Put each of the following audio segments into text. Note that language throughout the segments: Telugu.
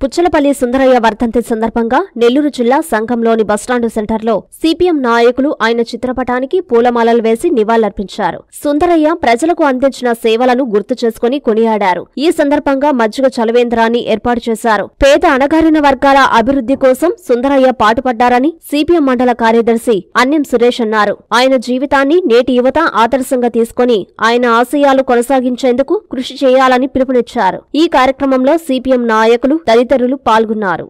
పుచ్చలపల్లి సుందరయ్య వర్ధంతి సందర్భంగా నెల్లూరు జిల్లా సంఘంలోని బస్టాండు సెంటర్లో సిపిఎం నాయకులు ఆయన చిత్రపటానికి పూలమాలలు వేసి నివాళులర్పించారు సుందరయ్య ప్రజలకు అందించిన సేవలను గుర్తు చేసుకుని కొనియాడారు ఈ సందర్భంగా మజ్జిగ చలవేంద్రాన్ని ఏర్పాటు చేశారు పేద అణగారిన వర్గాల అభివృద్ధి కోసం సుందరయ్య పాటుపడ్డారని సిపిఎం మండల కార్యదర్శి అన్యం సురేష్ అన్నారు ఆయన జీవితాన్ని నేటి యువత ఆదర్శంగా తీసుకుని ఆయన ఆశయాలు కొనసాగించేందుకు కృషి చేయాలని పిలుపునిచ్చారు ఈ కార్యక్రమంలో సిపిఎం నాయకులు తదితరులు పాల్గొన్నారు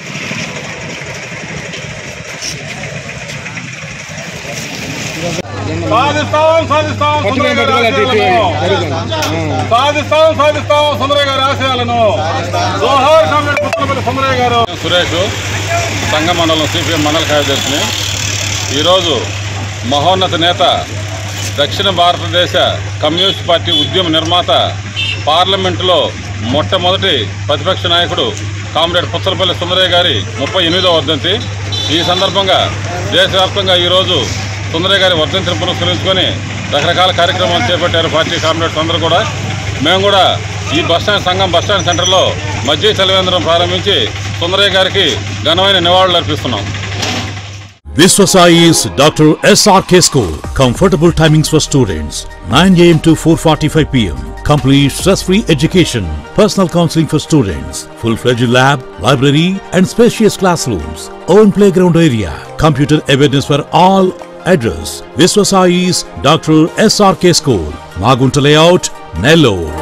సాధిస్తాం సాధిస్తాం సుందరయ్య గారి ఆశయాలను సాధిస్తాం సాధిస్తాం సుందరయ్య గారి ఆశయాలను జోహార్ కామ్రేడ్ పుత్తలపల్లి సుందరయ్య గారు సురేష్ సంఘ మండలం సిపిఎం మండల కార్యదర్శిని ఈరోజు మహోన్నత నేత దక్షిణ భారతదేశ కమ్యూనిస్ట్ పార్టీ ఉద్యమ నిర్మాత పార్లమెంటులో మొట్టమొదటి ప్రతిపక్ష నాయకుడు కామ్రేడ్ పుచ్చలపల్లి సుందరయ్య గారి ముప్పై ఎనిమిదవ వర్ధంతి ఈ సందర్భంగా దేశవ్యాప్తంగా ఈరోజు సుందరయ్య గారి వర్ధంతిని పురస్కరించుకొని రకరకాల కార్యక్రమాలు చేపట్టారు పార్టీ కామ్రేడ్స్ అందరూ కూడా మేము కూడా ఈ బస్టాండ్ సంఘం బస్టాండ్ సెంటర్లో మధ్య చలవేంద్రం ప్రారంభించి సుందరయ్య గారికి ఘనమైన నివాళులు అర్పిస్తున్నాం Viswasai is Dr. SRK School. Comfortable timings for students 9 am to 4:45 pm. Complete stress-free education. Personal counseling for students. Full-fledged lab, library, and spacious classrooms. Own playground area. Computer awareness for all. Address: Viswasai's Dr. SRK School. Magunta Layout, Nellore.